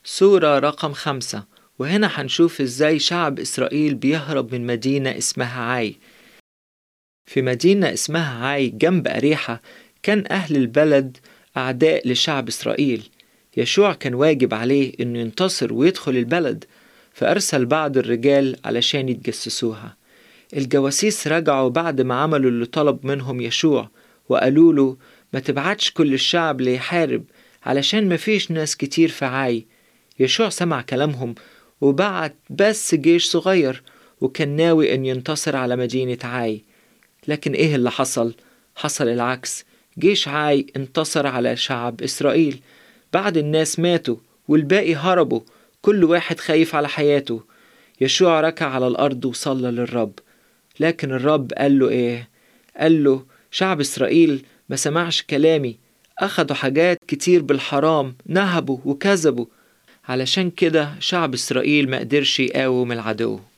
سورة رقم خمسة وهنا هنشوف ازاي شعب إسرائيل بيهرب من مدينة اسمها عاي في مدينة اسمها عاي جنب أريحة كان أهل البلد أعداء لشعب إسرائيل يشوع كان واجب عليه إنه ينتصر ويدخل البلد فأرسل بعض الرجال علشان يتجسسوها الجواسيس رجعوا بعد ما عملوا اللي طلب منهم يشوع وقالوا له ما تبعتش كل الشعب ليحارب علشان مفيش ناس كتير في عاي يشوع سمع كلامهم وبعت بس جيش صغير وكان ناوي ان ينتصر على مدينة عاي لكن ايه اللي حصل؟ حصل العكس جيش عاي انتصر على شعب اسرائيل بعد الناس ماتوا والباقي هربوا كل واحد خايف على حياته يشوع ركع على الارض وصلى للرب لكن الرب قال له ايه؟ قال له شعب اسرائيل ما سمعش كلامي أخدوا حاجات كتير بالحرام نهبوا وكذبوا علشان كده شعب إسرائيل ما قدرش يقاوم العدو